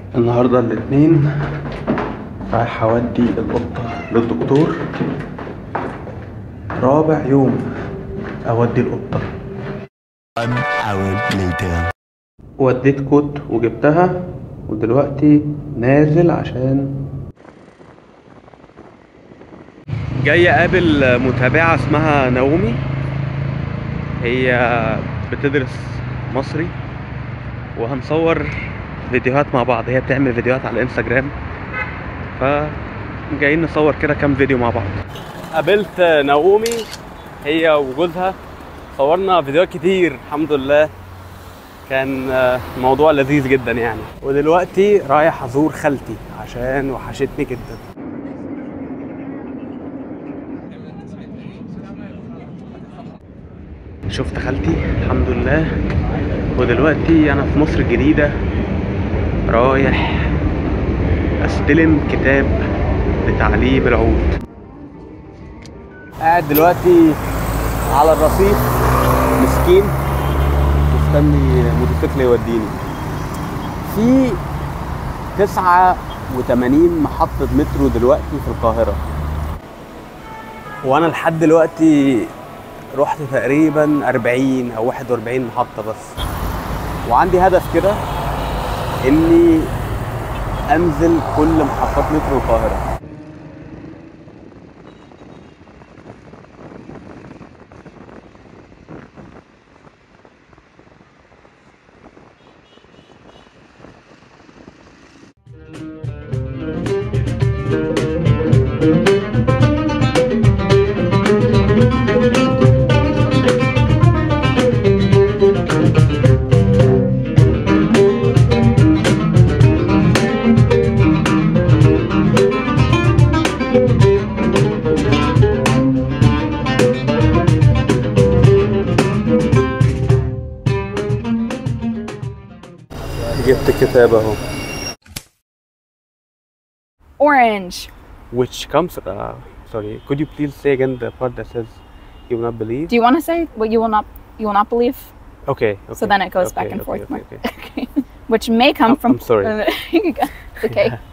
النهاردة الاثنين رايح اودي القطة للدكتور رابع يوم اودي القطة One hour later. وديت كوت وجبتها ودلوقتي نازل عشان جاي اقابل متابعة اسمها ناومي هي بتدرس مصري وهنصور فيديوهات مع بعض هي بتعمل فيديوهات على الانستجرام ف جايين نصور كده كام فيديو مع بعض قابلت ناومي هي وجوزها صورنا فيديوهات كتير الحمد لله كان آه، الموضوع لذيذ جدا يعني ودلوقتي رايح ازور خالتي عشان وحشتني جدا شفت خالتي الحمد لله ودلوقتي انا في مصر الجديدة رايح استلم كتاب لتعليم العود قاعد دلوقتي على الرصيف مسكين مستني موتوسيكل يوديني في 89 محطة مترو دلوقتي في القاهرة وانا لحد دلوقتي رحت تقريبا 40 او 41 محطة بس وعندي هدف كده اني انزل كل محطات مترو القاهرة جبت كتاب اهو Orange. which comes uh, sorry could you please say again the part that says you will not believe Do you want to say what you will not you will not believe? okay, So okay, then it goes okay, back and okay, forth okay, more. okay. Which may come I'm- from. I'm sorry. Uh, you go. It's okay.